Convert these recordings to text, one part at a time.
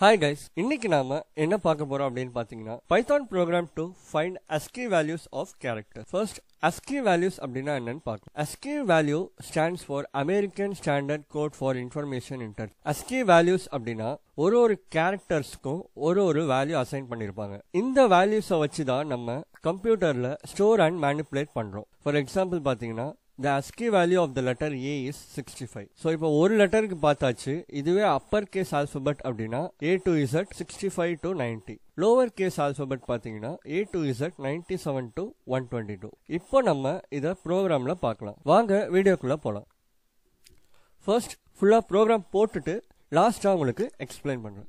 hi guys இன்னைக்கு நாம என்ன பார்க்க போறோம் அப்படின்னு பாத்தீங்கன்னா Python program to find ASCII values of character first ASCII values அப்படின்னா என்னன்னு பார்க்கலாம் ASCII value stands for American Standard Code for Information inter ASCII values அப்படின்னா ஒரு ஒரு கேரக்டர்ஸ்க்கும் ஒரு ஒரு வேல்யூ அசைன் பண்ணிருப்பாங்க இந்த வேல்யூஸை வச்சு தான் நம்ம கம்ப்யூட்டர்ல ஸ்டோர் அண்ட் மேனிப்புலேட் பண்றோம் ஃபார் எக்ஸாம்பிள் பாத்தீங்கன்னா the ASCII value of the letter A is 65 so இப்போ ஒரு லெட்டருக்கு பார்த்தாச்சு இதுவே அப்பர் கேஸ் ஆல்பபெட் அப்படின்னா A to Z 65 to 90 lower case alphabet பார்த்தீங்கன்னா A to Z 97 to 122 இப்போ நம்ம இதை ப்ரோக்ராமில் பார்க்கலாம் வாங்க வீடியோக்குள்ளே போகலாம் ஃபர்ஸ்ட் ஃபுல்லாக ப்ரோக்ராம் போட்டுட்டு லாஸ்ட்டாக உங்களுக்கு எக்ஸ்பிளைன் பண்ணுறேன்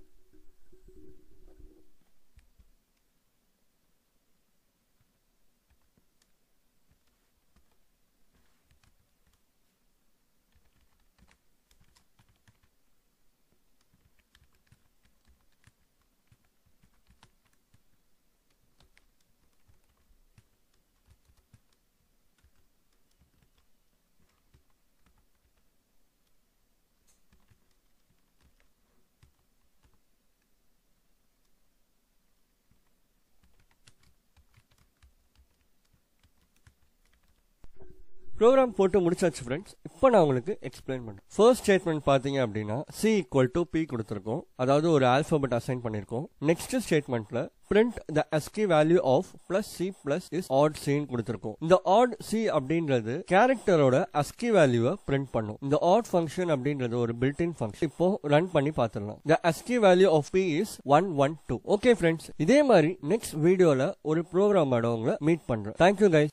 ப்ரோக்ராம் போட்டு முடிச்சாச்சு ஃப்ரெண்ட்ஸ் இப்போ நான் உங்களுக்கு எக்ஸ்பிளைன் பண்ணுறேன் ஃபர்ஸ்ட் ஸ்டேட்மெண்ட் பார்த்தீங்க அப்படின்னா சி ஈக்குவல் டு பி கொடுத்துருக்கோம் அதாவது ஒரு ஆல்பபெட் அசைன் பண்ணியிருக்கோம் நெக்ஸ்ட் ஸ்டேட்மெண்ட்ல print the ASCII value of plus C plus is add சின்னு கொடுத்துருக்கோம் இந்த ஆட் சி அப்படின்றது கேரக்டரோட ASCII வேல்யூவை பிரிண்ட் பண்ணும் இந்த ஆட் ஃபங்க்ஷன் அப்படின்றது ஒரு பில்ட் இன் ஃபங்க்ஷன் இப்போ ரன் பண்ணி பார்த்துடலாம் the ASCII value of B is one one two okay friends இதே மாதிரி நெக்ஸ்ட் வீடியோல ஒரு ப்ரோக்ராமோட உங்களை மீட் பண்றேன் தேங்க்யூ கைஸ்